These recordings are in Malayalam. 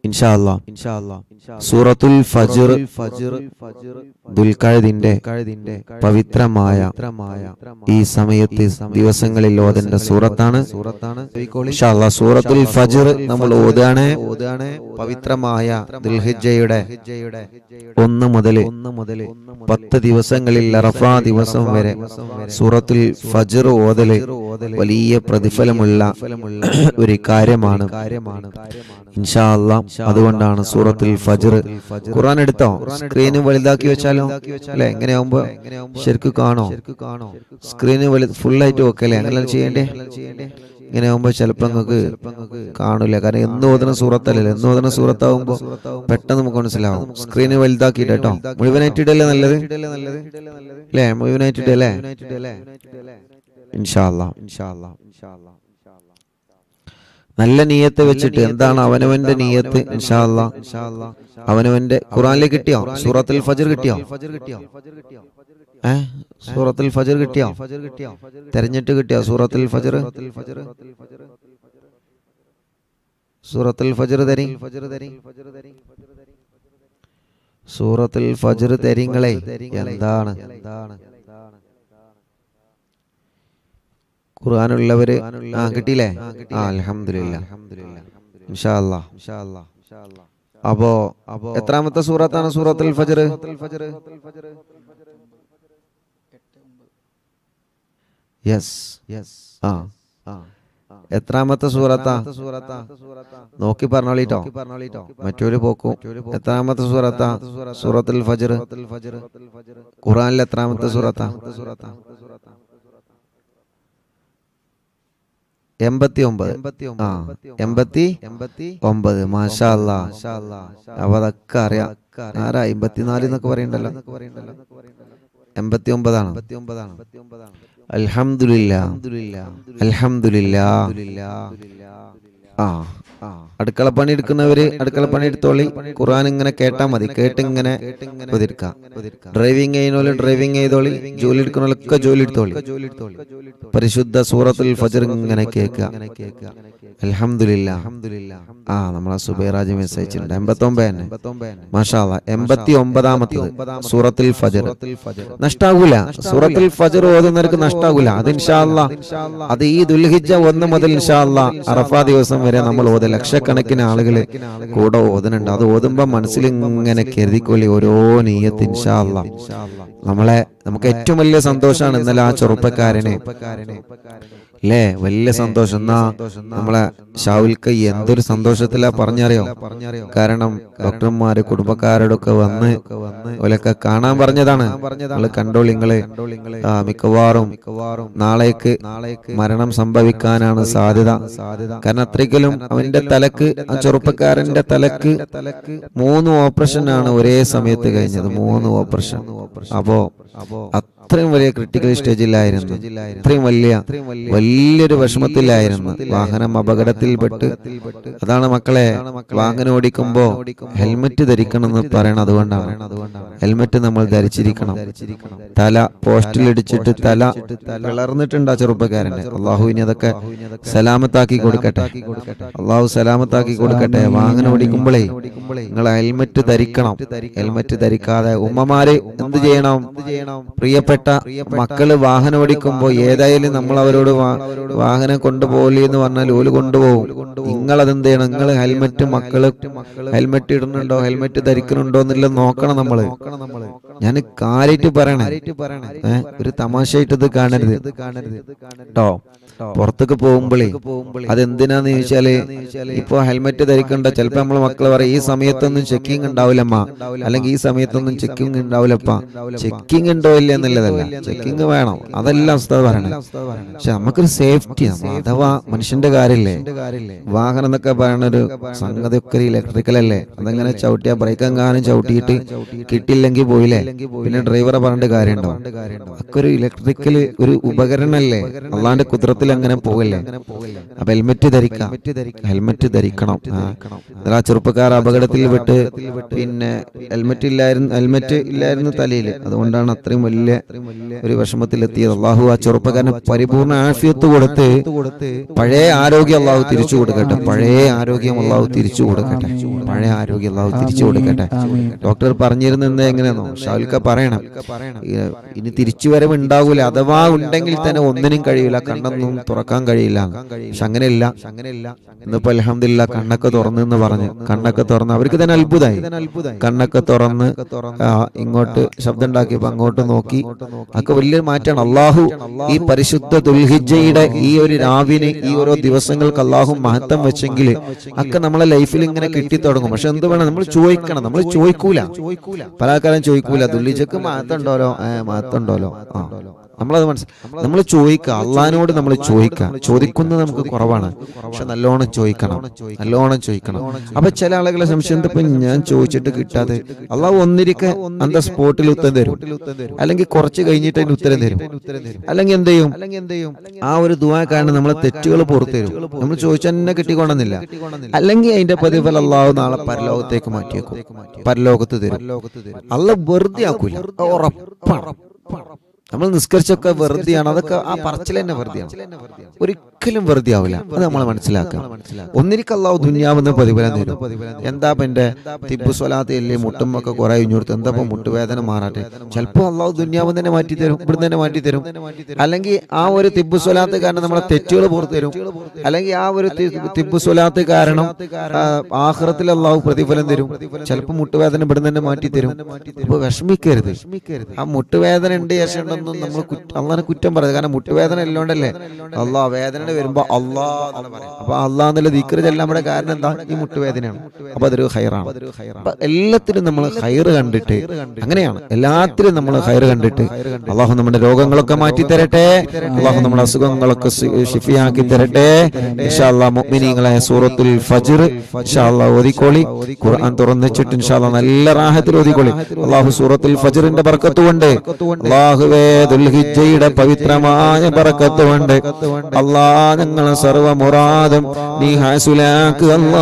ഇൻഷാ അല്ലാ സൂറത്തുൽ ഫജ്ർ ദുൽഖഅദിന്റെ പവിത്രമായ ഈ സമയത്ത് ദിവസങ്ങളിൽ ഓതേണ്ട സൂറത്താണ് ഇൻഷാ അല്ലാ സൂറത്തുൽ ഫജ്ർ നമ്മൾ ഓതാണ് പവിത്രമായ ദുൽഹിജ്ജയുടെ ഒന്ന് മുതൽ പത്ത് ദിവസങ്ങളിൽ അറഫ ദിവസം വരെ സൂറത്തുൽ ഫജ്ർ ഓതല് വലിയ പ്രതിഫലമുള്ള ഒരു കാര്യമാണ് ഇൻഷാ അല്ലാ അതുകൊണ്ടാണ് സൂറത്തുൽ ഫജ്ർ ഖുർആൻ എടുത്തോ സ്ക്രീന് വലുതാക്കി വെച്ചാലോ അല്ലെ എങ്ങനെയാവുമ്പോ ശരിക്കും കാണോ സ്ക്രീന് വലു ഫുൾ ആയിട്ട് വെക്കല്ലേ അങ്ങനെ ചെയ്യണ്ടേ ഇങ്ങനെ ആവുമ്പോ ചിലപ്പോ നിങ്ങൾക്ക് കാണൂല കാരണം എന്ന് ഓതുന്ന സൂറത്തല്ലല്ലോ എന്ന് ഓതുന്ന സൂറത്താവുമ്പോ പെട്ടെന്ന് നമുക്ക് മനസ്സിലാവും സ്ക്രീന് വലുതാക്കിയിട്ട് കേട്ടോ മുഴുവനായിട്ട് ഇടല്ലേ നല്ലത് അല്ലേ മുഴുവനായിട്ട് ഇടല്ലേ ഇൻഷാല്ല ഇൻഷാല്ല നല്ല നീയത്ത് വെച്ചിട്ട് എന്താണ് അവനവന്റെ നീയത്ത് ഇൻഷാല്ല അവനവന്റെ ഖുറാനിലേക്ക് കിട്ടിയോ സൂറത്തുൽ ഫജർ കിട്ടിയോ ഏ സൂറത്തുൽ ഫജർ കിട്ടിയോ തെരഞ്ഞിട്ട് കിട്ടിയോ സൂറത്തുൽ ഫജർ സൂറത്തുൽ ഫജർ തരി സൂറത്തുൽ ഫജർ തരിങ്ങളെ എന്താണ് ഖുർആാനുള്ളവര് ആ കിട്ടിയില്ലേ ആ അൽഹംദുലില്ല ഇൻഷാ അല്ലാ അപ്പോ എത്രാമത്തെ സൂറത്താണ് സൂറത്തുൽ ഫജർ യെസ് യെസ് ആ എത്രാമത്തെ സൂറത്താ നോക്കി പറഞ്ഞോളിട്ടോ മറ്റൊരു പോക്കും എത്രാമത്തെ സൂറത്താ സൂറത്തുൽ ഫജർ ഖുറാനിൽ എത്രാമത്തെ സൂറത്താ എൺപത്തി ഒമ്പത് ആ എൺപത്തി ഒമ്പത് മാഷാ അല്ലാ അപ്പൊ അതൊക്കെ അറിയാം ആരാ എൺപത്തിനാല് എന്നൊക്കെ പറയണ്ടല്ലോ എൺപത്തി ഒമ്പതാണ് അൽഹംദുലില്ല അൽഹംദുലില്ല ആ അടുക്കള പണി എടുക്കുന്നവര് അടുക്കള പണി എടുത്തോളി ഖുർആൻ ഇങ്ങനെ കേട്ടാ മതി കേട്ട് ഇങ്ങനെ ഒതിരിക്കാം ഡ്രൈവിംഗ് ചെയ്യുന്നോല് ഡ്രൈവിംഗ് ചെയ്തോളി ജോലി എടുക്കുന്നവരൊക്കെ ജോലി എടുത്തോളി പരിശുദ്ധ സൂറത്തുൽ ഫജർ ഇങ്ങനെ കേൾക്കുക അൽഹംദുലില്ല ആ നമ്മളെ സുബൈറാജ് മെസ്സേജ് അയച്ചിട്ടുണ്ട് എൺപത്തി ഒമ്പത് മാഷാല്ല എൺപത്തി ഒമ്പതാമത്തത് സൂറത്തുൽ ഫജർ നഷ്ടാകൂല സൂറത്തുൽ ഫജർ ഓതുന്നവർക്ക് നഷ്ടാകൂല അത് ഇൻഷാല്ല അത് ഈ ദുൽഹിജ ഒന്ന് മുതൽ ഇൻഷാല്ല അറഫ ദിവസം വരെ നമ്മൾ ഓത് ലക്ഷക്കണക്കിന് ആളുകൾ കൂടെ ഓതുന്നുണ്ട് അത് ഓതുമ്പോ മനസ്സിൽ ഇങ്ങനെ കരുതിക്കൊള്ളി ഓരോ നീയത്ത് ഇൻഷാല്ല നമ്മളെ നമുക്ക് ഏറ്റവും വലിയ സന്തോഷമാണ് ഇന്നലെ ആ ചെറുപ്പക്കാരനെ അല്ലേ വലിയ സന്തോഷം എന്നാ നമ്മളെ ഷാവുൽക്ക് എന്തൊരു സന്തോഷത്തിലാ പറഞ്ഞറിയോ കാരണം ഡോക്ടർമാര് കുടുംബക്കാരോടൊക്കെ വന്ന് ഓലൊക്കെ കാണാൻ പറഞ്ഞതാണ് നിങ്ങള് കണ്ടോളി നിങ്ങള് ആ മിക്കവാറും നാളേക്ക് മരണം സംഭവിക്കാനാണ് സാധ്യത കാരണം അത്രയ്ക്കലും അവന്റെ തലക്ക് ആ ചെറുപ്പക്കാരന്റെ തലക്ക് മൂന്ന് ഓപ്പറേഷൻ ആണ് ഒരേ സമയത്ത് കഴിഞ്ഞത് മൂന്ന് ഓപ്പറേഷൻ അപ്പോ അത്രയും വലിയ ക്രിട്ടിക്കൽ സ്റ്റേജിലായിരുന്നു അത്രയും വലിയ വലിയൊരു വിഷമത്തിലായിരുന്നു വാഹനം അപകടത്തിൽപ്പെട്ട് അതാണ് മക്കളെ വാഹനം ഓടിക്കുമ്പോ ഹെൽമെറ്റ് ധരിക്കണം എന്ന് പറയണം അതുകൊണ്ടാണ് ഹെൽമെറ്റ് നമ്മൾ ധരിച്ചിരിക്കണം തല പോസ്റ്റിൽ ഇടിച്ചിട്ട് തല വിളർന്നിട്ടുണ്ട് ആ ചെറുപ്പക്കാരന്റെ അള്ളാഹുവിനെ അതൊക്കെ സലാമത്താക്കി കൊടുക്കട്ടെ അള്ളാഹു സലാമത്താക്കി കൊടുക്കട്ടെ വാഹനം ഓടിക്കുമ്പോഴേ നിങ്ങൾ ഹെൽമെറ്റ് ധരിക്കണം ഹെൽമെറ്റ് ധരിക്കാതെ ഉമ്മമാര് എന്ത് ചെയ്യണം പ്രിയപ്പെട്ട മക്കള് വാഹനം ഓടിക്കുമ്പോ ഏതായാലും നമ്മൾ അവരോട് വാ- വാഹനം കൊണ്ടുപോകില്ല എന്ന് പറഞ്ഞാൽ ഓല് കൊണ്ടുപോകും നിങ്ങൾ അതെന്ത് ചെയ്യണം നിങ്ങൾ ഹെൽമെറ്റ് മക്കള് ഹെൽമെറ്റ് ഇടുന്നുണ്ടോ ഹെൽമെറ്റ് ധരിക്കുന്നുണ്ടോ എന്നുള്ളത് നോക്കണം നമ്മള് ഞാൻ കാര്യമായിട്ട് പറയണേ ഏ, ഒരു തമാശയായിട്ട് ഇത് കാണരുത് കേട്ടോ പുറത്തേക്ക് പോകുമ്പോഴേ അതെന്തിനാന്ന് ചോദിച്ചാല് ഇപ്പൊ ഹെൽമെറ്റ് ധരിക്കണ്ട ചിലപ്പോ നമ്മളെ മക്കള് പറയും ഈ സമയത്തൊന്നും ചെക്കിംഗ് ഉണ്ടാവില്ലമ്മ അല്ലെങ്കിൽ ഈ സമയത്തൊന്നും ചെക്കിംഗ് ഉണ്ടാവില്ലപ്പ ചെക്കിംഗ് ഉണ്ടോ ഇല്ല എന്നുള്ളതല്ല ചെക്കിംഗ് വേണം അതല്ല അവസ്ഥ പറയണേ പക്ഷെ നമുക്കൊരു സേഫ്റ്റി അഥവാ മനുഷ്യന്റെ കാര്യമില്ലേ വാഹനം എന്നൊക്കെ പറയണ ഒരു സംഗതി ഒക്കെ ഇലക്ട്രിക്കൽ അല്ലേ അതങ്ങനെ ചവിട്ടിയാ ബ്രേക്ക് എങ്ങാനും ചവിട്ടിയിട്ട് കിട്ടിയില്ലെങ്കിൽ പോയില്ലേ പിന്നെ ഡ്രൈവറെ പറഞ്ഞിട്ട് കാര്യമുണ്ടോ ഒക്കെ ഒരു ഇലക്ട്രിക്കൽ ഒരു ഉപകരണല്ലേ അള്ളാന്റെ കുതിരത്തിൽ അങ്ങനെ പോകല്ലേ അപ്പൊ ഹെൽമെറ്റ് ധരിക്കാം ഹെൽമെറ്റ് ധരിക്കണം ആ. ഇതിൽ ആ ചെറുപ്പക്കാർ അപകടത്തിൽ പെട്ട് പിന്നെ ഹെൽമെറ്റ് ഇല്ലായിരുന്നു ഹെൽമെറ്റ് ഇല്ലായിരുന്നു തലയിൽ അതുകൊണ്ടാണ് അത്രയും വലിയ ഒരു വിഷമത്തിലെത്തിയത് അള്ളാഹു ആ ചെറുപ്പക്കാരന് പരിപൂർണ ആഫിയത്ത് കൊടുത്ത് പഴയ ആരോഗ്യം അള്ളാഹു തിരിച്ചു കൊടുക്കട്ടെ പഴയ ആരോഗ്യം അള്ളാഹു തിരിച്ചു കൊടുക്കട്ടെ പഴയ ആരോഗ്യം അള്ളാഹു തിരിച്ചു കൊടുക്കട്ടെ ഡോക്ടർ പറഞ്ഞിരുന്നത് എങ്ങനെയാണോ ഷാൽക്ക പറയണം ഈ- ഇനി തിരിച്ചു വരവ് ഉണ്ടാവൂല അഥവാ ഉണ്ടെങ്കിൽ തന്നെ ഒന്നിനും കഴിയില്ല കണ്ണൊന്നും തുറക്കാൻ കഴിയില്ല പക്ഷെ അങ്ങനെയില്ല അങ്ങനെയില്ല ഇന്നിപ്പോ അലഹമില്ല കണ്ണൊക്കെ തുറന്നെന്ന് പറഞ്ഞ് കണ്ണൊക്കെ തുറന്ന് അവർക്ക് തന്നെ അത്ഭുതമായി കണ്ണൊക്കെ തുറന്ന് ആ, ഇങ്ങോട്ട് ശബ്ദം ഉണ്ടാക്കിയപ്പോ അങ്ങോട്ട് നോക്കി ഒക്കെ വലിയൊരു മാറ്റാണ് അള്ളാഹു ഈ പരിശുദ്ധ ദുൽഹിജയുടെ ഈ ഒരു രാവിന് ഈ ഓരോ ദിവസങ്ങൾക്ക് അള്ളാഹു മഹത്വം വെച്ചെങ്കിൽ ഒക്കെ നമ്മളെ ലൈഫിൽ ഇങ്ങനെ കിട്ടിത്തുടങ്ങും പക്ഷെ എന്ത് വേണം നമ്മൾ ചോദിക്കണം നമ്മൾ ചോദിക്കൂല പല ആൾക്കാരും ചോദിക്കൂല ദുല്ലിജക്ക് മഹത്വം ഉണ്ടോലോ ഏ മഹത്വം ഉണ്ടോലോ ആ നമ്മളത് മനസ്സിലായി നമ്മൾ ചോദിക്കുക അള്ളഹാനോട് നമ്മൾ ചോദിക്കുക ചോദിക്കുന്നത് നമുക്ക് കുറവാണ് പക്ഷെ നല്ലോണം ചോദിക്കണം നല്ലോണം ചോദിക്കണം അപ്പൊ ചില ആളുകളെ സംശയം ഇപ്പൊ ഞാൻ ചോദിച്ചിട്ട് കിട്ടാതെ അള്ളാഹു ഒന്നിരിക്കെ അന്ത സ്പോട്ടിൽ ഉത്തരം തരും അല്ലെങ്കിൽ കുറച്ച് കഴിഞ്ഞിട്ട് അതിന് ഉത്തരം തരും അല്ലെങ്കിൽ എന്ത് ചെയ്യും അല്ലെങ്കിൽ എന്ത് ചെയ്യും ആ ഒരു ദുവാ കാരണം നമ്മളെ തെറ്റുകൾ പുറത്തു തരും നമ്മൾ ചോദിച്ചാൽ തന്നെ കിട്ടിക്കൊണ്ടെന്നില്ല അല്ലെങ്കിൽ അതിന്റെ പ്രതിഫലം അള്ളാഹു നാളെ പരലോകത്തേക്ക് മാറ്റിയേക്കും പരലോകത്ത് തരും അള്ള വെറുതെ ആക്കൂല അത് ഉറപ്പാണ് നമ്മൾ നിസ്കരിച്ചൊക്കെ വെറുതെയാണ് അതൊക്കെ ആ പറച്ചിൽ തന്നെ വെറുതെയാണ് ഒരിക്കലും വെറുതെ ആവില്ല അത് നമ്മൾ മനസ്സിലാക്കാം ഒന്നിരിക്കും അള്ളാഹു ദുന്യാവെന്ന് പ്രതിഫലം തരും എന്താ ഇപ്പൊ എന്റെ തിബു സ്വലാത്ത് അല്ലേ മുട്ടുമൊക്കെ കുറെ കഴിഞ്ഞുകൊടുത്ത് എന്താ ഇപ്പൊ മുട്ടുവേദന മാറാട്ടെ ചിലപ്പോ അള്ളാഹു ദുന്യാവ് തന്നെ മാറ്റി തരും ഇവിടുന്ന് തന്നെ മാറ്റി തരും അല്ലെങ്കിൽ ആ ഒരു തിബു സ്വലാത്ത് കാരണം നമ്മളെ തെറ്റുകൾ പുറത്തു തരും അല്ലെങ്കിൽ ആ ഒരു തി- തിബു സ്വലാത്ത് കാരണം ആ, ആഖിറത്തിൽ അള്ളാഹു പ്രതിഫലം തരും ചിലപ്പോൾ മുട്ടുവേദന ഇവിടുന്ന് തന്നെ മാറ്റി തരും അപ്പൊ വിഷമിക്കരുത് ആ മുട്ടുവേദന ഉണ്ട് ശേഷമുണ്ടെന്നും നമ്മൾ അള്ളാനെ കുറ്റം പറയുന്നത് കാരണം മുട്ടുവേദന ഇല്ലോണ്ടല്ലേ അള്ളാ വേദന വരുമ്പോ അള്ളാ എന്ന് പറയും. അപ്പൊ അള്ളാ എന്നുള്ള ദിക്കറ് ചെല്ലാൻ നമ്മുടെ കാരണം എന്താ ഈ മുട്ടുവേദനയാണ് അപ്പൊ അതൊരു ഹൈറാണ് അപ്പൊ എല്ലാത്തിലും നമ്മൾ ഹൈറ് കണ്ടിട്ട് അങ്ങനെയാണ് എല്ലാത്തിലും നമ്മൾ ഹൈറ് കണ്ടിട്ട് അള്ളാഹു നമ്മുടെ രോഗങ്ങളൊക്കെ മാറ്റി തരട്ടെ അള്ളാഹു നമ്മുടെ അസുഖങ്ങളൊക്കെ സി- ഷിഫിയാക്കി തരട്ടെ ഇൻഷാല്ലാ മുഅ്മിനീങ്ങളെ സൂറത്തുൽ ഫജ്ർ ഇൻഷാല്ലാ ഓതിക്കോളി ഖുർആൻ തുറന്നിച്ചിട്ട് ഇൻഷാല്ലാ നല്ല റാഹത്തിൽ ഓതിക്കോളി അള്ളാഹു സൂറത്തുൽ ഫജ്റിന്റെ ബർക്കത്ത് കൊണ്ട് അള്ളാഹുവേ ദുൽഹിജ്ജയുടെ പവിത്രമായ ബർക്കത്ത് കൊണ്ട് അള്ളാ ഞങ്ങളെ സർവ മുറാദും നീ ഹാസുലാക്ക് അല്ലാ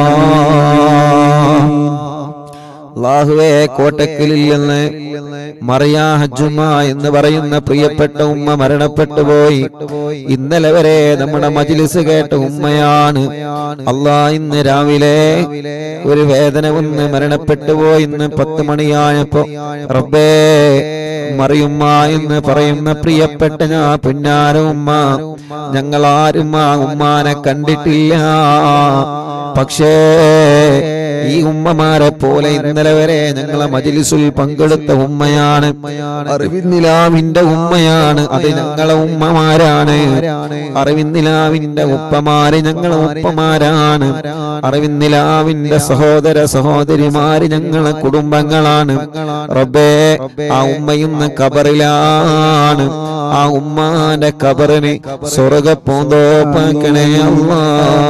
അള്ളാഹുവേ കോട്ടക്കലിൽ നിന്ന് മറിയാ ഹജ്ജുമ എന്ന് പറയുന്ന പ്രിയപ്പെട്ട ഉമ്മ മരണപ്പെട്ടു പോയി ഇന്നലെ വരെ നമ്മുടെ മജിലിസ് കേട്ട ഉമ്മയാണ് അള്ളാ ഇന്ന് രാവിലെ ഒരു വേദന വന്ന് മരണപ്പെട്ടു പോയി ഇന്ന് പത്ത് മണിയായപ്പോ റബ്ബേ മറിയുമ്മ എന്ന് പറയുന്ന പ്രിയപ്പെട്ട ഞാൻ പിന്നാര ഉമ്മ ഞങ്ങൾ ആരും ആ ഉമ്മാനെ കണ്ടിട്ടില്ല പക്ഷേ ഈ ഉമ്മമാരെ പോലെ ഇന്നലെ വരെ ഞങ്ങളെ മജിലിസുൽ പങ്കെടുത്ത ഉമ്മയാണ് അറിവിന്നിലാവിന്റെ ഉമ്മയാണ് അത് ഞങ്ങളെ ഉമ്മമാരാണ് അറിവിന്നിലാവിന്റെ ഉപ്പമാര് ഞങ്ങളെ ഉപ്പമാരാണ് അറിവിന്നിലാവിന്റെ സഹോദര സഹോദരിമാര് ഞങ്ങളെ കുടുംബങ്ങളാണ് റബ്ബേ ആ ഉമ്മ ഇന്ന് കബറിലാണ് ആ ഉമ്മാന്റെ കബറിന് സ്വർഗ പൂന്തോപ്പാക്കണേ അല്ലാ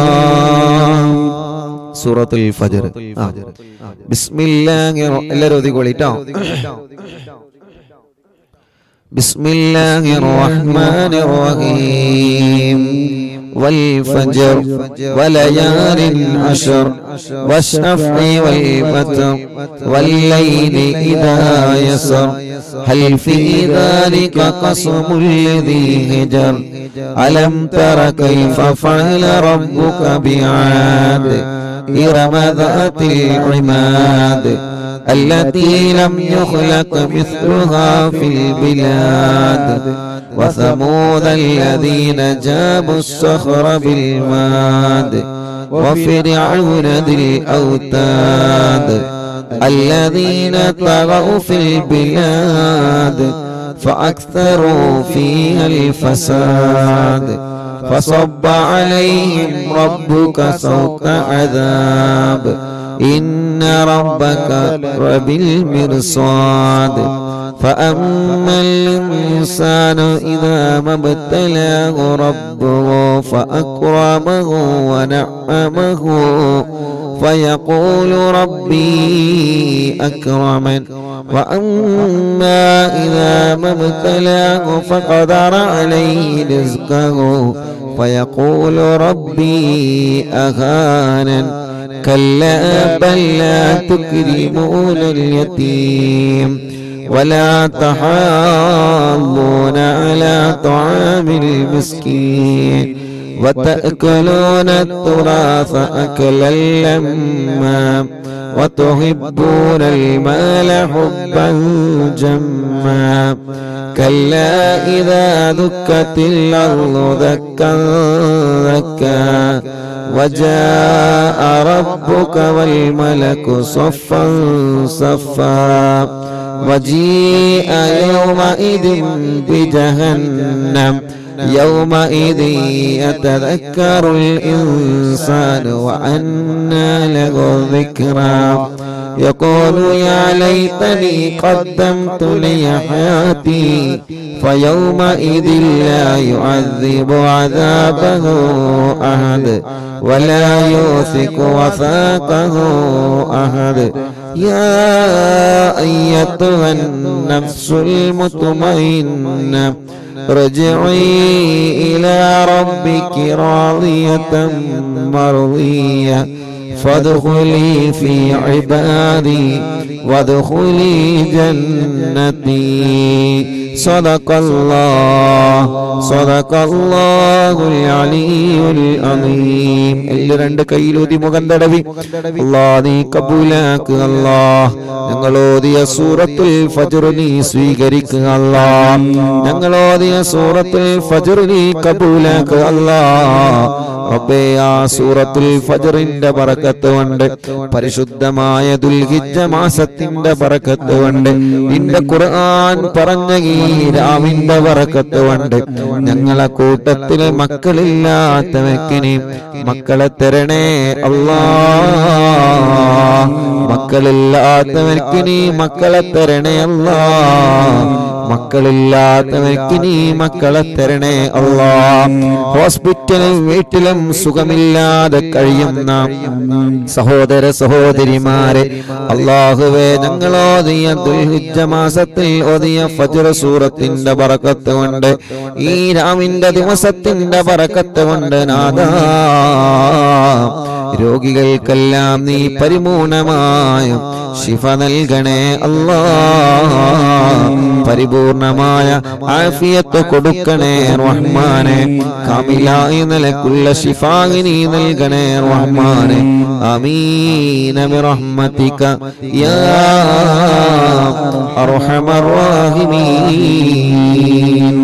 സൂറത്തുൽ ഫജർ ആ. ബിസ്മില്ലാഹിർ റഹ്- എല്ലാവരും ഒതുക്കോളിട്ടോ بسم الله الرحمن الرحيم والفجر وليال عشر والشفع والوتر والليل إذا يسر هل في ذلك قسم الذي هجر ألم تر كيف فعل ربك بعاد إرم ذات العماد التي لم يخلق مثلها في البلاد وثمود الذين جابوا الصخر بالواد وفرعون ذي الأوتاد الذين طغوا في البلاد فأكثروا فيها الفساد فصب عليهم ربك صوت عذاب إن ربك وبالمرصاد فأما الإنسان إذا ما ابتلاه ربه فأكرمه ونعمه فيقول ربي أكرمن وأما إذا ما ابتلاه فقدر عليه رزقه فيقول ربي أهانن كلا بل لا تكرمون اليتيم ولا تحاضون على طعام المسكين وتأكلون التراث أكلا لما وتحبون المال حبا جما كلا إذا دكت الأرض دكا دكا وجاء ربك والملك صفا صفا وجيء يومئذ بجهنم يومئذ يتذكر الإنسان وأنى له الذكرى يقول يا ليتني قدمت لي حياتي فيومئذ لا يعذب عذابه أحد ولا يوثق وثاقه أحد يا أيتها النفس المطمئنة ارجعي إلى ربك راضية مرضية فادخلي في عبادي وادخلي جنتي صدق الله صدق الله العلي العظيم എല്ല് രണ്ട് കയ്യിലൂതി മുഖം തടവി അല്ലാ നീ കബൂലാക്കുക അല്ലാ ഞങ്ങൾ ഓതിയ സൂറത്തുൽ ഫജ്ർ നീ സ്വീകരിക്കുക അല്ലാ ഞങ്ങൾ ഓതിയ സൂറത്തുൽ ഫജ്ർ നീ കബൂലാക്കുക അല്ലാ റബ്ബേ ആ സൂറത്തുൽ ഫജ്റിന്റെ ബറക്കത്ത് കൊണ്ട് പരിശുദ്ധമായ ദുൽഹിജ്ജ മാസത്തിന്റെ ബറക്കത്ത് കൊണ്ട് നിന്റെ ഖുർആൻ പറഞ്ഞ ഈ രാവിന്റെ ബറക്കത്ത് കൊണ്ട് ഞങ്ങളെ കൂട്ടത്തിൽ മക്കളില്ലാത്ത വ്യക്തിനി മക്കളെ തരണേ അല്ലാ മക്കളില്ലാത്തവർക്ക് നീ മക്കളെ തരണേ അല്ലാ മക്കളില്ലാത്തവർക്ക് നീ മക്കളെ തരണേ അല്ലാ ഹോസ്പിറ്റലും വീട്ടിലും സുഖമില്ലാതെ കഴിയുന്ന സഹോദര സഹോദരിമാരെ അള്ളാഹുവേ ഞങ്ങൾ ഓതിയ ദുൽഹിജ്ജ മാസത്തിൽ ഓതിയ ഫജ്ർ സൂറത്തിന്റെ ബറക്കത്ത് കൊണ്ട് ഈ രാവിന്റെ ദിവസത്തിന്റെ ബറക്കത്ത് കൊണ്ട് നാദാ രോഗികൾക്കെല്ലാം നീ പരിപൂർണമായ ശിഫ നൽകണേ അല്ലാ പരിപൂർണമായ ആഫിയത്ത് കൊടുക്കണേ റഹ്മാനെ കാമിലായി നിലക്കുള്ള ശിഫായി നീ നൽകണേ റഹ്മാനെ അമീന ബിറഹ്മതിക യാ അർഹമർ റാഹിമീൻ